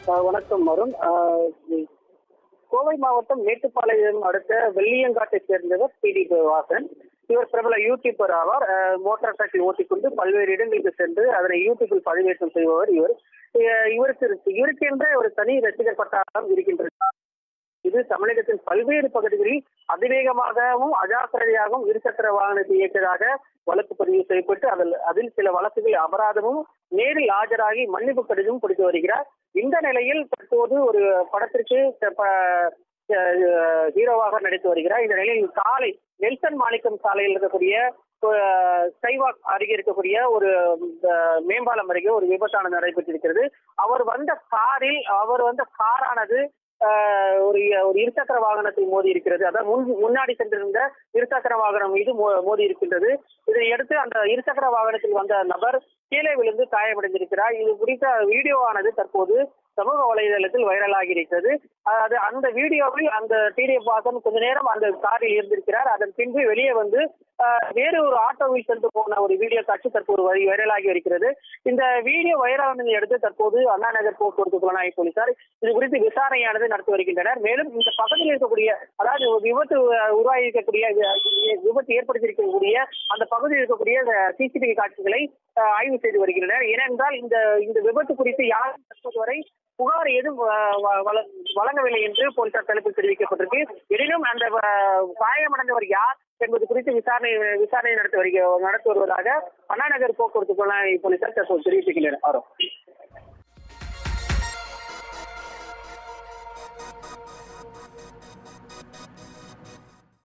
அஹ் வணக்கம் அருண் அஹ் உம் கோவை மாவட்டம் மேட்டுப்பாளையம் அடுத்த வெள்ளியங்காட்டை சேர்ந்தவர் பி டி வாசன் இவர் பிரபல யூடியூபர் ஆவார் அஹ் மோட்டார் சைக்கிள் ஓட்டிக்கொண்டு பல்வேறு இடங்களுக்கு சென்று அதனை யூடியூபில் பதிவேற்றம் செய்பவர் இவர் அஹ் இவருக்கு இவருக்கென்ற ஒரு தனி ரசிகர் பட்டாளம் இருக்கின்றது இது தமிழகத்தின் பல்வேறு பகுதிகளில் அதிவேகமாகவும் அஜாக்கிரதையாகவும் இருசக்கர வாகனத்தை இயக்கியதாக வழக்கு பதிவு செய்யப்பட்டு அதில் அதில் சில வழக்குகள் அபராதமும் நேரில் ஆஜராகி மன்னிப்பு கடிதமும் கொடுத்து வருகிறார் இந்த நிலையில் தற்போது ஒரு படத்திற்கு த- ப- அஹ் ஹீரோவாக நடித்து வருகிறார் இந்த நிலையில் காலை நெல்சன் மாணிக்கம் சாலையில் இருக்கக்கூடிய அஹ், ஸ்கைவாக் அருகே இருக்கக்கூடிய ஒரு அஹ், மேம்பாலம் அருகே ஒரு விபத்தானது நடைபெற்றிருக்கிறது அவர் வந்த காரில் அவர் வந்த காரானது ஆஹ் ஒரு ஒரு இருசக்கர வாகனத்தை மோதி இருக்கிறது அதாவது முன் முன்னாடி சென்றிருந்த இருசக்கர வாகனம் மீது மோ- மோதி இருக்கின்றது இதையடுத்து அந்த இருசக்கர வாகனத்தில் வந்த நபர் கீழே விழுந்து காயமடைந்திருக்கிறார் இது குறித்த வீடியோவானது தற்போது சமூக வலைதளத்தில் வைரலாகி இருக்கிறது அதாவது அந்த வீடியோவில் அந்த டிடிஎஃப் வாசன் கொஞ்ச நேரம் அந்த காரில் இருந்திருக்கிறார் அதன் பின்பு வெளியே வந்து ஆஹ், வேறு ஒரு ஆட்டோவில் சென்று போன ஒரு வீடியோ காட்சி தற்போது வை- வைரலாகி வருகிறது இந்த வீடியோ வைரலானதை அடுத்து தற்போது அண்ணா நகர் போக்குவரத்து புலனாய்வு போலீசார் இது குறித்து விசாரணையானது நடத்தி வருகின்றனர் மேலும் இந்த பகுதியில் இருக்கக்கூடிய அதாவது ஒரு விபத்து அஹ், உருவாகி இருக்கக்கூடிய வி- விபத்து ஏற்படுத்தியிருக்கக்கூடிய அந்த பகுதியில் இருக்கக்கூடிய சிசிடிவி காட்சிகளை அஹ், ஆய்வு செய்து வருகின்றனர் ஏனென்றால் இந்த இந்த விபத்து குறித்து யாரும் தற்போது வரை புகார் எதுவும் அஹ், வ- வழ- வழங்கவில்லை என்று போலீசார் தரப்பில் தெரிவிக்கப்பட்டிருக்கு எனினும் அந்த அஹ், காயமடைந்தவர் யார் என்பது குறித்து விசாரணை விசாரணை நடத்தி வருக நடத்தி வருவதாக அண்ணா நகர் போக்குவரத்து புலனாய்வு போலீசார் தற்போது தெரிவித்துள்ளனர் ஆரோம்